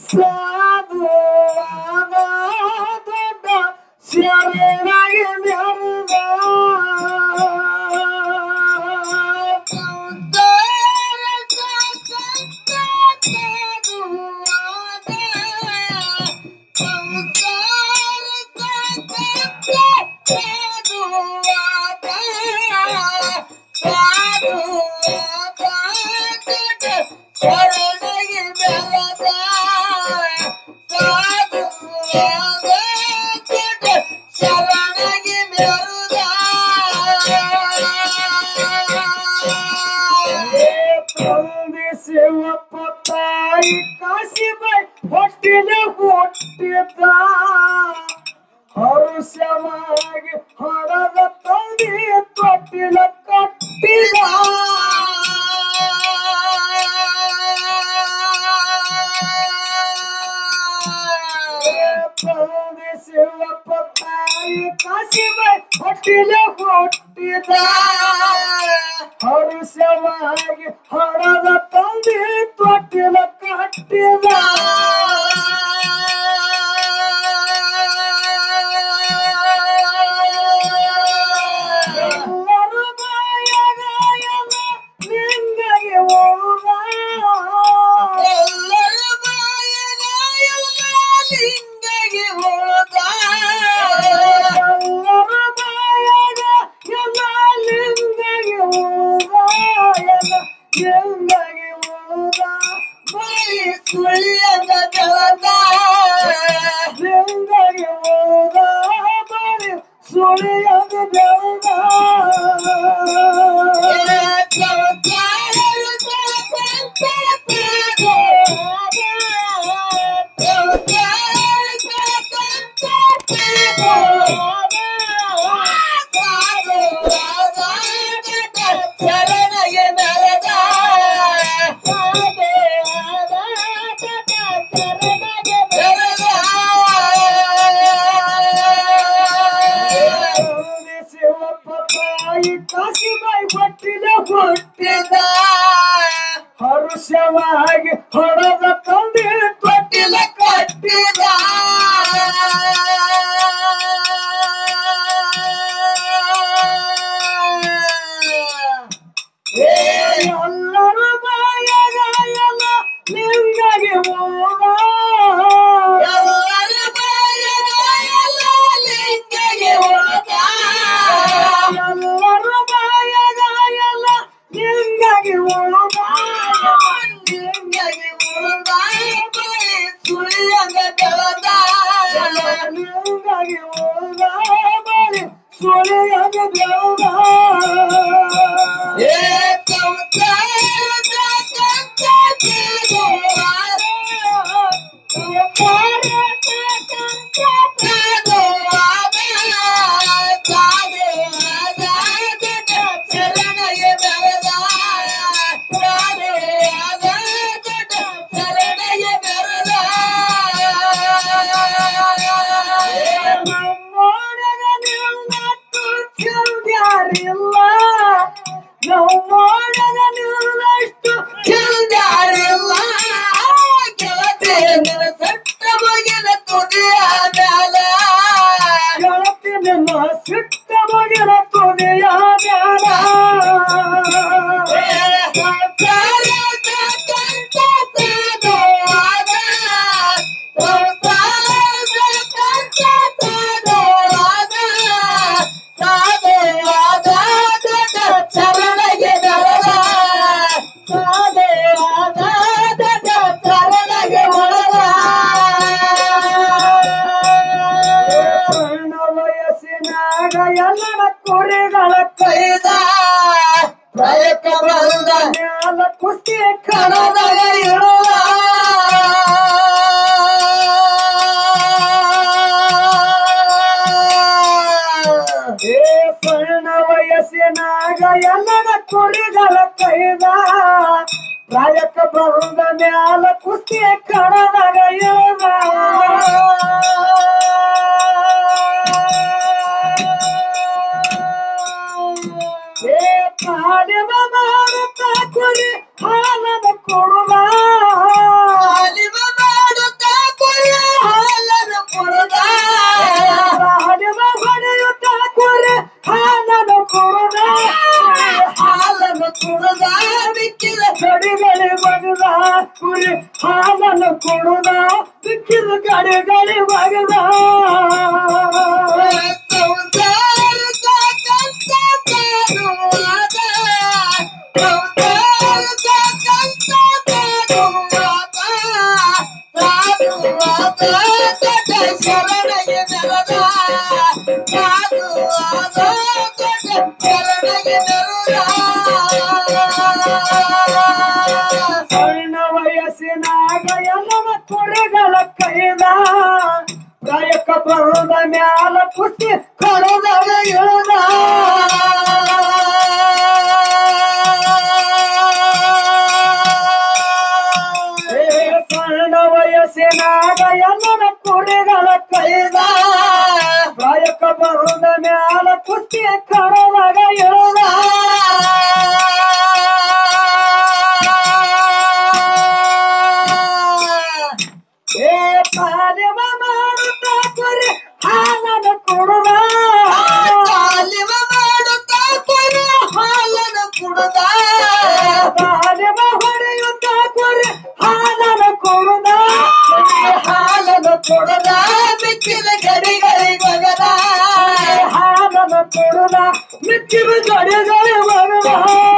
ಸಾಧು ದೊಡ್ಡ ಶರಣಾಗಿ ಮೆರೆದ ಶರಣಗಿ ಬೆಳೆದ ಸಾಧು ಶರಣಗಿ ಮೆರುದ ತಂದೆ ಶಿವಪ್ಪ ತಾಯಿ ಕಾಶಿಬಾಯಿ ಹೊಟ್ಟಿನ ಹುಟ್ಟಿದ ಹರುಷವಾಗಿ ಹಣದ ತಂದೆ ತೊಟ್ಟಿಲ ಕಟ್ಟಿದ ತಂದೆ ಶಿವಪ್ಪ ತಾಯಿ ಕಾಶಿಬಾಯಿ ಹೊಟ್ಟಿಲ ಹುಟ್ಟಿದ ಹರುಷವಾಗಿ ಹಣದ ತಂದೆ ತೊಟ್ಟಿಲ ಕಟ್ಟಿದ ಎಲ್ಲರೂ ಬಾಯಾಗ ಎಲ್ಲ ನಿಂಗಾಗಿ ಹೋದ ಎಲ್ಲರ ಬಾಯಗ ಎಲ್ಲ ಲಿಂಗಗೆ ಹೋದ ಎಲ್ಲರೂ ಬಾಯಾಗ ಎಲ್ಲ ನಿಂಗಾಗಿ ಹೋದ ಎಲ್ಲ ನಿಂಗಾಗಿ ಹೋದ ಬರೀ ಸುಳ್ಯದ ಬೆಳದ ನಿಂಗಾಗಿ ಹೋದ ಬರೀ ಸುಳಿಯದ ಬೆಳೆದ ಶರಣಗೆ ಬೆಳೆದ ತಂದೆ ಶಿವಪ್ಪ ತಾಯಿ ಕಾಶಿಬಾಯಿ ಹೊಟ್ಟಿಲ ಹುಟ್ಟಿದ ಹರುಷವಾಗಿ ಹೊಡೆದ ತಂದೆ ತೊಟ್ಟಿಲ ಕಟ್ಟಿದ ಏ ಎಲ್ಲರ ಬಾಯಾಗ ಎಲ್ಲ ನಿಂಗಾಗಿ ಹೋದ ಎಲ್ಲರ ಬಾಯಗ ಎಲ್ಲ ಲಿಂಗಗೆ ಹೋದ ಎಲ್ಲರ ಬಾಯಾಗ ಎಲ್ಲ ನಿಂಗಾಗಿ ಹೋದ ಲಿಂಗಗೆ ಹೋದ ಬರೀ ಸುಳ್ಯಗ ಬೆಳೆದ ನಿಂಗಾಗಿ ಹೋದ ಬರೀ ಸುಳಿಯದ ಬೆಳೆದ ಏ ಶರಣಗೆ ಬೆಳೆದ ಶರಣಗೆ ಬೆಳೆದ ನಮ್ಮೊಳಗ ನಿನ್ನಟ್ಟು ಚೆಲ್ದ್ಯಾರಿಲ್ಲ ನಮ್ಮೊಳಗ ನಿನ್ನಷ್ಟು ಚೆಲ್ದಾರಿಲ್ಲ ಗೆಳತಿ ನಿನ್ನ ಸಟ್ಟ ಮಗಿನ ತುದಿಯ ಮ್ಯಾಲ ಗೆಳತಿ ನಿನ್ನ ಸಿಟ್ಟ ಮಗಿನ ತುದಿಯ ಮ್ಯಾಲ ಚರಣಗೆ ಬೆಳೆದ ಚರಣಗೆ ಹೊಡೆದ ಸಣ್ಣ ವಯಸ್ಸಿನಾಗ ಎಲ್ಲರ ಕುರಿಗಳ ಕೈದ ಪ್ರಯಕ ಬಂದ ಮ್ಯಾಲ ಕುಸ್ತಿ ಕಣದಾಗ ಇಳುವ ಏ ಸಣ್ಣ ವಯಸ್ಸಿನಾಗ ಎಲ್ಲರ ಕುರಿಗಳ ಕೈದ ಪ್ರಾಯಕ ಬಂದ ಮ್ಯಾಲ ಕುಸ್ತಿ ಕಣದಾಗ ಇಳಿದ ಏ ಪಾಲಿನ ಮಾರುತ್ತ ಕುರಿ ಹಾಲನ ಕೊಡುವ ಅಲಿವ ಮಾಡುತ್ತ ಕುರಿ ಹಾಲನ್ನು ಕೊಡುದ ಸಿಕ್ಕಿದ ಕಡೆ ಗಡಿ ಬಗದ ಸಣ್ಣ ವಯಸ್ಸಿನಾಗ ಎಲ್ಲವ ಕುರಿಗಳ ಕೈದ ಪ್ರಾಯಕ ಬರುದ ಮ್ಯಾಲ ಪುಷ್ಟಿ ಕಡದಾಗ ಇಳಿದ ಏ ಸಣ್ಣ ವಯಸ್ಸಿನಾಗ ಎಲ್ಲವ ಕುರಿಗಳ ಕೈದ ಪ್ರಾಯಕ ಬರುದ ಮ್ಯಾಲ ಪುಷ್ಟಿ ಕಡದಾಗ ಇಳಿದ ಏ ಪಾಲಿವ ಮಾಡುತ್ತಾ ಕುರಿ ಹಾಲನ್ನು ಕೊಡುವ ಪಾಲಿವ ಹೊಡೆಯುತ್ತಾ ಕುರಿ ಹಾಲನ್ನು ಕೊಡುದ ಹಾಲನ್ನು ಕೊಡದ ಬಿಚ್ಚಿದ ಗಡಿಗಳಿ ಮಗದ ಹಾಲನ್ನು ಕೊಡುದ ಮಿಕ್ಕಿದ ಗಡಿಗಳಿ ಬರುವ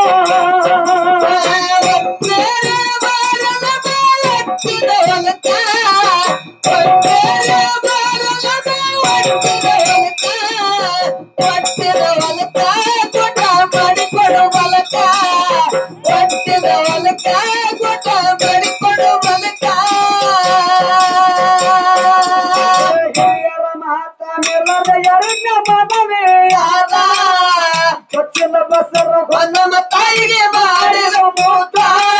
ಹಿರಿಯರ ಮಾತ ಮೇಲದ ಎರಡ್ನ ಮನವೇ ಆದ ಕೊಚ್ಚಿನ ಬಸರ ನಮ್ಮ ತಾಯಿಗೆ ಮಾಡಿದ ಮೂತ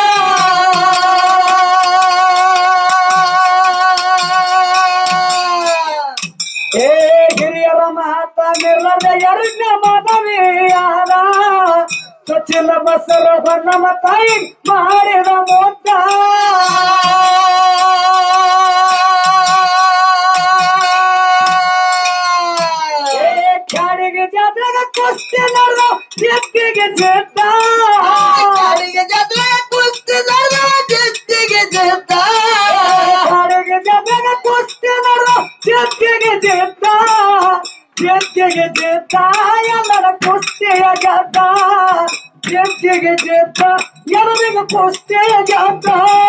ಏ ಹಿರಿಯರ ಮಾತ ಮೇಲದ ಎರಡ್ನ ಮನವೇ ಆದ ಕೊಚ್ಚಿನ ಬಸರ ನಮ್ಮ ತಾಯಿ ಮಾಡಿದ ಮೂತ ಏ ಚಾಡಿಗೆ ಜಾತ್ರೆಗ ಕುಸ್ತಿ ನಡೆದ ಎತ್ತಿಗೆ ಜೇತ ಕಾಡಿಗೆ ಜತ್ರ ಕುಸ್ತಿದರ ಜಸ್ತಿಗೆ ಜತ್ತ ಚಾಡಿಗೆ ಜಾತ್ರೆಗ ಕುಸ್ತಿ ನಡೆದ ಎತ್ತಿಗೆ ಜೇತ ಎತ್ತಿಗೆ ಜೇತ ಎಲ್ಲರ ಕುಸ್ತಿಯ ಜಾತ ಎತ್ತಿಗೆ ಜೇತ ಎಲ್ಲರಿಗೂ ಕುಸ್ತಿಯ ಜಾತ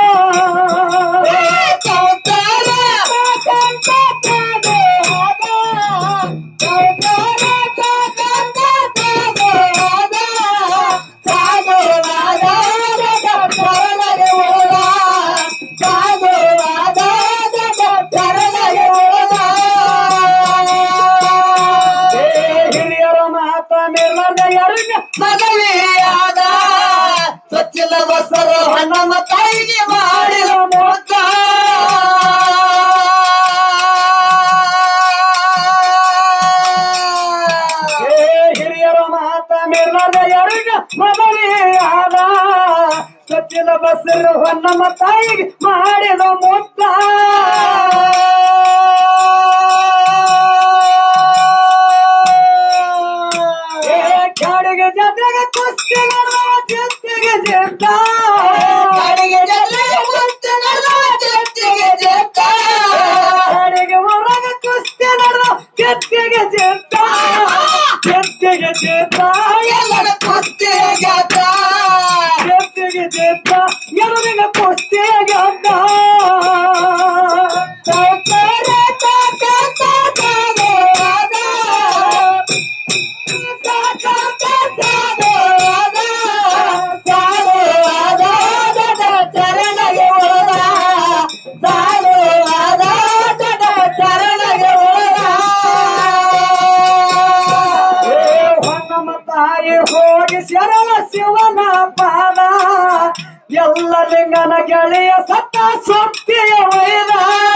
ಏ ಹಿರಿಯರ ಮಾತ ಮೇಲದ ಎರಡ್ನ ಮದುವೆಯಾದ ಸ್ವಚ್ಛಲ ಬಸರ ನಮ್ಮ ತಾಯಿಗೆ ಮಾಡಿದ ಮೋಸ ಏ ಹಿರಿಯರ ಮಾತ ಮೇಲದ ಎರಡ್ನ ಮದುವೆಯಾದ ಸಚ್ಚಿನ ಬಸರು ನಮ್ಮ ತಾಯಿಗೆ ಮಾಡಿದ ಮುತ್ತ ಏ ಕಾಡಿಗೆ ಜಾತ್ರೆಗೆ ಕುಸ್ತಿ ನಡೆದ ಜೊತೆಗೆ ಜೇತ ಕಾಡಿಗೆ ಜಲ್ಲೆ ಮುತ್ತು ನಡೆದ ಜೊತೆಗೆ ಜೊತ್ತ. ಕಾಡಿಗೆ ಹೊರಗ ಕುಸ್ತಿ ನಡೆದ ಜೊತೆಗೆ ಜೇತ ಜೊತೆಗೆ ಜೇತ ಎಲ್ಲರ ಕುಸ್ತಿಯ ಜಾತ. ಜೊತೆಗೆ ಜೇತ ಎಲ್ಲರಿಗ ಕುಸ್ತಿಯಾಗ ಸೌಕರ್ಯ ತಾತ ತಾತವಾದ. ತಾತ ತಾತವಾದ. ಸಾಲುವಾದ ದಡ ಚರಣಗೆ ಹೋದ. ಸಾಲುವಾದ ದಡ ಚರಣಗೆ ಹೋದ. ನಮ್ಮ ತಾಯಿ ಹೋಗಿ ಶರಣ ಶಿವನ ಪಾದ ಎಲ್ಲ ಲಿಂಗನ ಗೆಳೆಯ ಸತ್ತ ಶಕ್ತಿಯ ವೈದ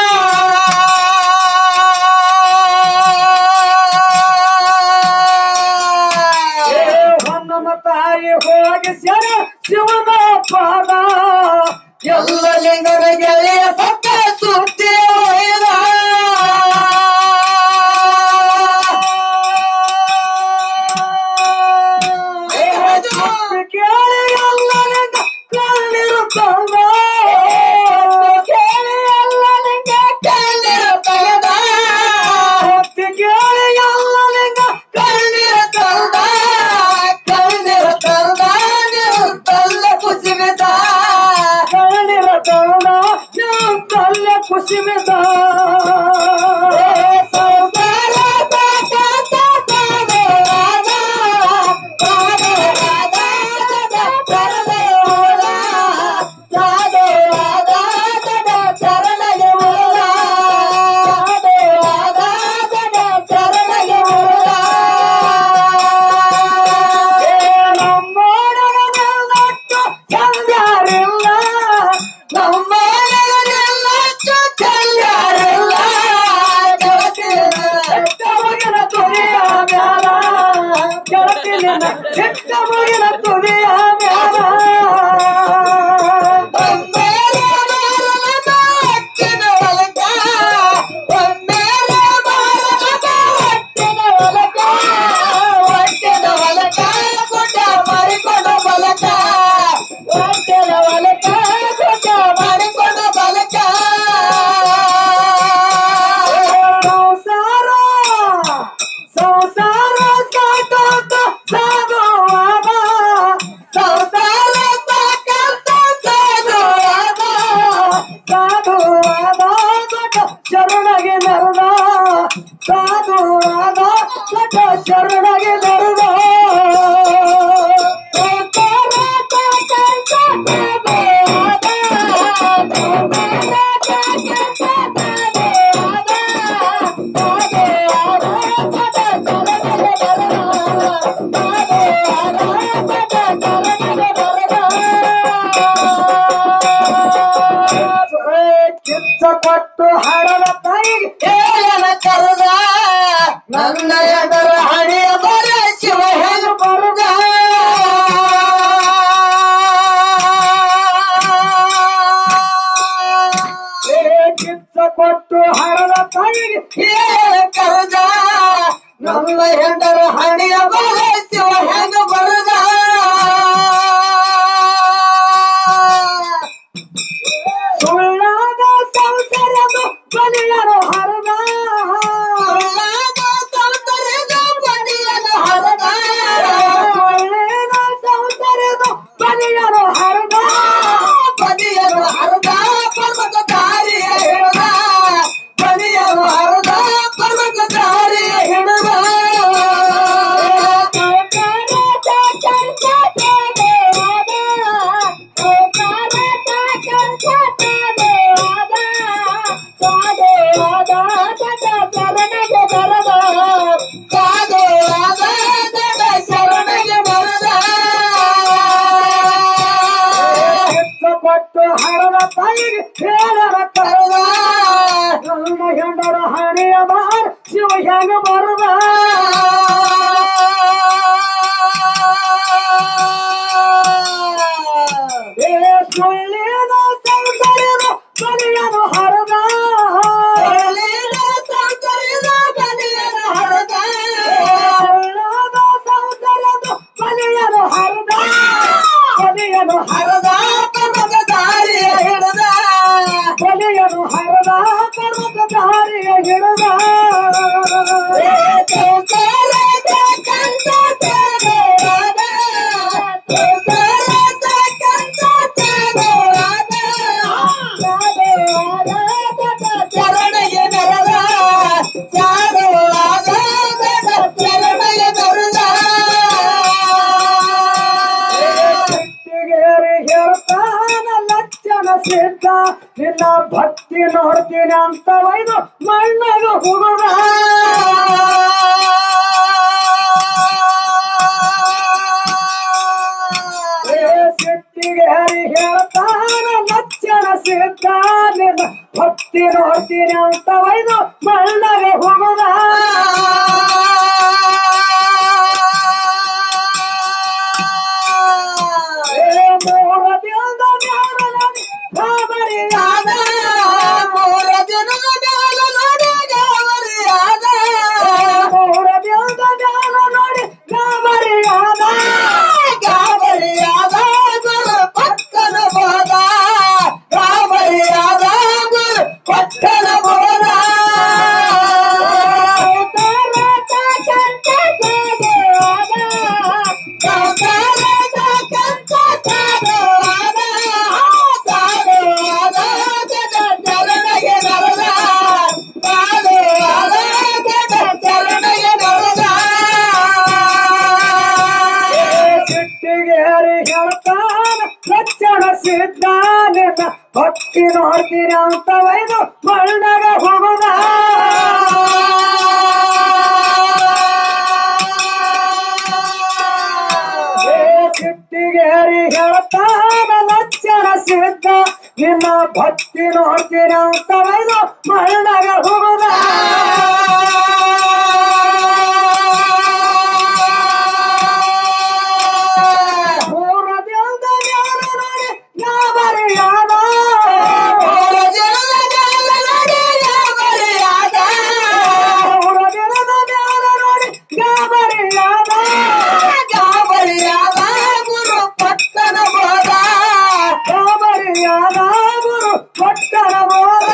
ಏ ಹೊನ್ನಮ್ಮ ತಾಯಿ ಹೋಗಿ ಶರಣ ಶಿವನ ಪಾದ ಎಲ್ಲ ಲಿಂಗನ ಗೆಳೆಯ ಸತ್ತ ಸುದ್ದಿ ಒಯ್ದ. ಕೇಳಿ ಎಲ್ಲ ಲಿಂಗ ಕಣ್ಣಿರುತ್ತವ ತಲ್ಲ ಖುಷಿ ಬಿದ್ದ ನಮ್ಮೊಡನೆಲ್ಲಟ್ಟು ಚಂದ್ಯಾರಿಲ್ಲ ಕೆಟ್ಟ ಮಗನ ತುದಿಯ ಮ್ಯಾಲ ಗೆಳತಿನ ಕೆಟ್ಟ ಮಗನ ತುದಿಯ ಮ್ಯಾಲ ಸಂಸಾರ ಸಂಸಾರ ಸಾಕಾತ ಸಾಗುವಾಗ ಸಾಧುವಾದ ದೊಡ್ಡ ಶರಣಗೆ ನೆರೆದ ಸಾಧುವಾದ ದೊಡ್ಡ ಶರಣಗೆ ನೆರೆದ ಕಿಚ್ಚ ಕೊಟ್ಟು ಹಡದ ತಾಯಿಗೆ ನನ್ನ ಎದರ ಹಣಿಯ ಬರ ಶಿವ ಹೇಳು ಬರುಗ ಏ ಕಿಚ್ಚ ಕೊಟ್ಟು ಹಡದ ತಾಯಿಗೆ ಕರುಗ ನಮ್ಮ ಹೆಂಡರ ಹಣಿಯ ಬರ ಶಿವ ಹೆಂಗ ಬರುಗ ಸುಳ್ಳಾದ ಸಂಸಾರದ ಬಲಿಯರು ಹರದ ಒಳ್ಳೆಯ ಸಂಸಾರದ ಬಲಿಯರು ಹರದ ಬದಿಯರು ಹರದ ಪರ್ವತ ದಾರಿಯ ಹಿಡಿದ ಬದಿಯರು ಹರದ ಪರ್ವತ ದಾರಿಯ ಹಿಡಿದ ಕಾದು ಆದ ದಡ ಶರಣಗೆ ಬರದ ಕಿಚ್ಚ ಕೊಟ್ಟು ಹಡದ ತಾಯಿಗೆ ಹೇಳರ ಕರದ ನನ್ನ ಹೆಂಡರ ಹಣೆಯ ಬಾರ್ ಶಿವ ಹೆಂಗ ಬರದ ಏ ಸುಳ್ಳಿನ ಸಂಸಾರದ ಬಲಿಯರು ಹರದ ಸುಳ್ಳಾದ ಸಂಸಾರದ ಬಲಿಯರು ಹರದ ಬಲಿಯರು ಹರದ ಬಲಿಯರು ಹರದ ಕರ್ಮದ ದಾರಿಯ ಹಿಡದ ಚರಣಗೆ ನೆರದ ಚಾರು ಆದ ಚರಣಗೆ ನೆರದ ಸಿಟ್ಟಿಗೇರಿ ಹೇಳ್ತಾನ ಲಕ್ಷಣ ಸಿದ್ಧ ನಿನ್ನ ಭಕ್ತಿ ನೋಡ್ತೀನಿ ಅಂತ ಒಯ್ದು ಮಣ್ಣಗ ಹುಡುಗ ಏ ಸಿಟ್ಟಿಗೇರಿ ಹೇಳ್ತಾನ ಲಕ್ಷಣ ಸಿದ್ಧ ನಿನ್ನ ಭಕ್ತಿ ನೋಡ್ತೀನಿ ಅಂತ ಒಯ್ದು ಮಣ್ಣಗ ಹುಡುಗ ಏ ಮೂರ ದಿನದ ಮ್ಯಾಲ ನಡಿ ಗಾಬರಿಯಾದ. ಮೂರ ದಿನದ ಮ್ಯಾಲ ನೋಡಿ ಗಾಬರಿಯಾದ. ಮೂರ ದಿನದ ಮ್ಯಾಲ ನೋಡಿ ಗಾಬರಿಯಾದ. ಗಾಬರಿಯಾದ ಗುರು ಪಕ್ಕನ ಬೋದ ಗಾಬರಿಯಾದ ಗುರು ಪಕ್ಕನ ಬೋದ ಸಂಸಾರದ ಕಂಚ ಚಾರುವಾದ, ಚಾರುವಾದ ಭಕ್ತಿ ನೋಡ್ತೀರಿ ಅಂತ ವೈದು ಮಣ್ಣಾಗ ಹೋಗುದ ಏ ಸಿಟ್ಟಿಗೇರಿ ಹೇಳ್ತಾನ ಲಕ್ಷಣ ಸಿದ್ಧ ನಿನ್ನ ಭಕ್ತಿ ನೋಡ್ತೀರಿ ಅಂತ ವೈದು ಮಣ್ಣಾಗ ಹೋಗುದ ಪೂರ್ವದಿಂದ ಯಾರು ನೋಡಿ ನಾ ಬರೆಯಾದ ಪೂರ್ವದಿನದ ಯಾರು ನೋಡಿ ನಾ ಬರೆಯಾದ ನಾ ಬರೆಯಾದ ಗುರು ಪಟ್ಟಣ ಬೋಧ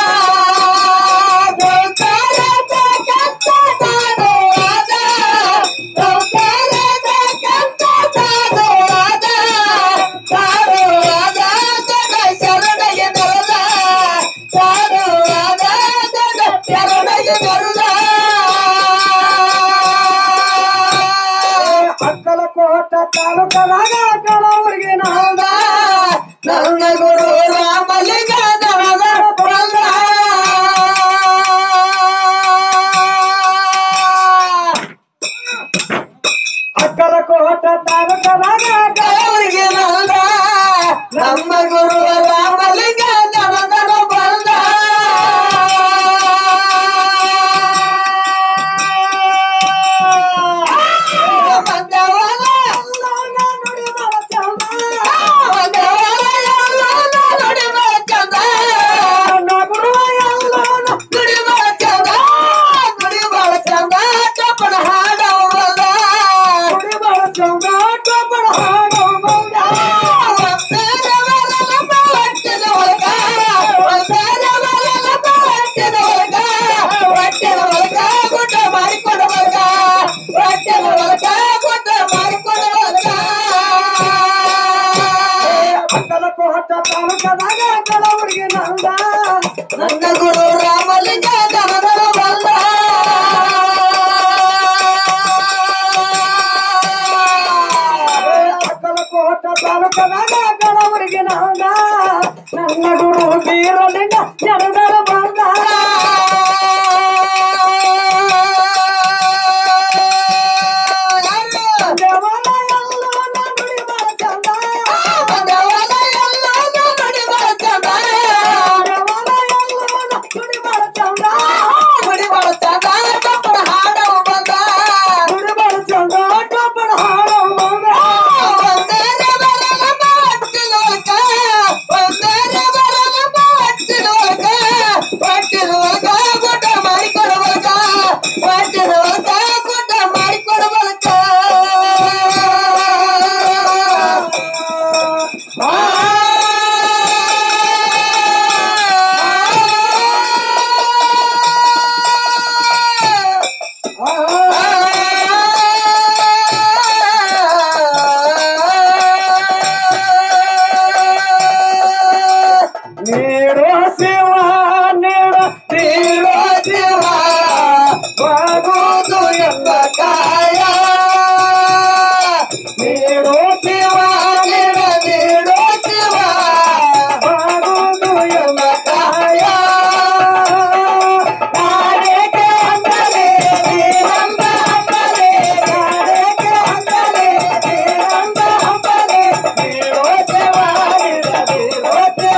ಅಕ್ಕಲಕೋಟ ತಾಲೂಕದಾಗ ಕೆಲವರಿಗೆ ನಾದ ನನ್ನ ಗುರು ರಾಮಲಿಂಗ ದಳದ ಬಂದ ಅಕ್ಕಲಕೋಟ ತಾಲೂಕದಾಗ ದೇವರಿಗೆ ನಂದ ನಮ್ಮ ಗುರು ರಾಮಲಿಂಗ ದಳದ ಬಂದ ಬಂದವನ ಎಲ್ಲವನ್ನ ನುಡಿ ಬರ ಚಂದ ಬಂದವನ ಎಲ್ಲ ನೋಡಿ ಚಂದ ನನ್ನ ಗುರುವ ಎಲ್ಲವನ್ನ ನುಡಿ ಬಾಳ ಚಂದ ನುಡಿ ಬಾಳ ಚಂದ ಚಪ್ಪನ ಹಾಡವಲ್ಲ ನುಡಿ ಬರ ಚಂದ ಟೊಬ್ಬಳ ಹಾಡು ಬಂದ ಅಕ್ಕಲಕೋಟ ತಾಲೂಕದಾಗ ಕೆಲವರಿಗೆ ನಂದ ನನ್ನ ಗುರು ರಾಮಲಿಂಗ ದನದರ ಬಂದ ಅಕ್ಕಲಕೋಟ ತಾಲೂಕದಾಗ ಕೆಲವರಿಗೆ ನಂದ ನನ್ನ ಗುರು ಬೀರಲಿಂಗ ಜನದರ ಬಂದ ದೇವನ ಎಲ್ಲವನ್ನ ನುಡಿ ಬರ ಚಂದ ದೇವನ ಎಲ್ಲವನ್ನ ನುಡಿ ಬರ ಚಂದ ನುಡಿ ಬರ ಚಂದ ಟೊಬ್ಬಳ ಹಾಡು ಬಂದ ನೀಡೋ ಶಿವ ನೀಡ ನೀಡೋ ಶಿವ ಬಾಗುವುದು ಎಂದ ಕಾಯ ನೀಡೋ ಶಿವ ನೀಡ ನೀಡೋ ಶಿವ ಬಾಗುವುದು ಎಂದ ಕಾಯ ನಾಡೇಕೆ ಅಂದರೆ ನೀನಂದ ಹಂಬಲೆ ನಾಡೇಕೆ ಅಂದರೆ ನೀನಂದ ಹಂಬಲೆ ನೀಡೋ ಶಿವ ನೀಡ ನೀಡೋ ಶಿವ